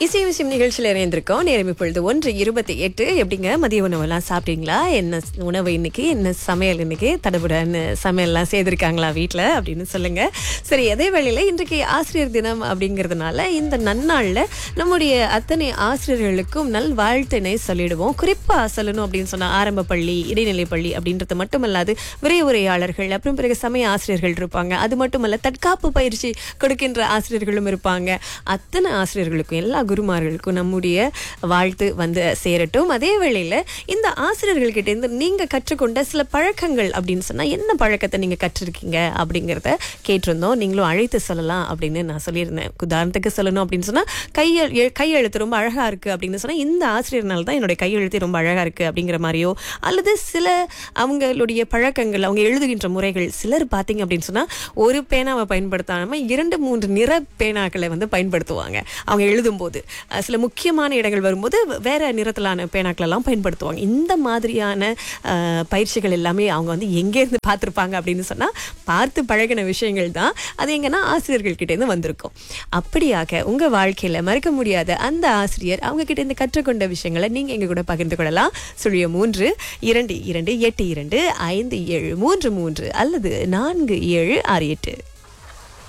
இசை விஷயம் நிகழ்ச்சியில் இணைந்திருக்கோம் நேரம் இப்பொழுது ஒன்று இருபத்தி எட்டு எப்படிங்க மதிய உணவெல்லாம் சாப்பிட்டீங்களா என்ன உணவு இன்னைக்கு என்ன சமையல் இன்னைக்கு தடபுடன்னு சமையல்லாம் செய்திருக்காங்களா வீட்டில் அப்படின்னு சொல்லுங்க சரி அதே வேளையில் இன்றைக்கு ஆசிரியர் தினம் அப்படிங்கிறதுனால இந்த நன்னாளில் நம்முடைய அத்தனை ஆசிரியர்களுக்கும் நல் வாழ்த்தினை சொல்லிடுவோம் குறிப்பாக சொல்லணும் அப்படின்னு சொன்னால் ஆரம்ப பள்ளி இடைநிலை பள்ளி அப்படின்றது மட்டுமல்லாது விரைவுரையாளர்கள் அப்புறம் பிறகு சமய ஆசிரியர்கள் இருப்பாங்க அது மட்டுமல்ல தற்காப்பு பயிற்சி கொடுக்கின்ற ஆசிரியர்களும் இருப்பாங்க அத்தனை ஆசிரியர்களுக்கும் எல்லா குருமார்களுக்கும் நம்முடைய வாழ்த்து வந்து சேரட்டும் அதே வேளையில் இந்த ஆசிரியர்கள்கிட்ட இருந்து நீங்கள் கற்றுக்கொண்ட சில பழக்கங்கள் அப்படின்னு சொன்னால் என்ன பழக்கத்தை நீங்கள் கற்றிருக்கீங்க அப்படிங்கிறத கேட்டிருந்தோம் நீங்களும் அழைத்து சொல்லலாம் அப்படின்னு நான் சொல்லியிருந்தேன் உதாரணத்துக்கு சொல்லணும் அப்படின்னு சொன்னால் கையெழு எ- கையெழுத்து ரொம்ப அழகாக இருக்குது அப்படின்னு சொன்னால் இந்த ஆசிரியர்னால தான் என்னுடைய கையெழுத்து ரொம்ப அழகாக இருக்குது அப்படிங்கிற மாதிரியோ அல்லது சில அவங்களுடைய பழக்கங்கள் அவங்க எழுதுகின்ற முறைகள் சிலர் பார்த்தீங்க அப்படின்னு சொன்னால் ஒரு பேனாவை பயன்படுத்தாமல் இரண்டு மூன்று நிற பேனாக்களை வந்து பயன்படுத்துவாங்க அவங்க எழுதும்போது அஹ், சில முக்கியமான இடங்கள் வரும்போது வேற நிறத்திலான பேனாக்கள் எல்லாம் பயன்படுத்துவாங்க இந்த மாதிரியான அஹ், பயிற்சிகள் எல்லாமே அவங்க வந்து எங்கேருந்து பார்த்துருப்பாங்க அப்படின்னு சொன்னால் பார்த்து பழகின விஷயங்கள் தான் அது எங்கன்னா ஆசிரியர்கள் கிட்ட இருந்து வந்திருக்கும் அப்படியாக உங்க வாழ்க்கையில மறக்க முடியாத அந்த ஆசிரியர் அவங்க கிட்ட இருந்து கற்றுக்கொண்ட விஷயங்களை நீங்க எங்க கூட பகிர்ந்து கொள்ளலாம் சுழிய மூன்று இரண்டு இரண்டு எட்டு இரண்டு ஐந்து ஏழு மூன்று மூன்று அல்லது நான்கு ஏழு ஆறு எட்டு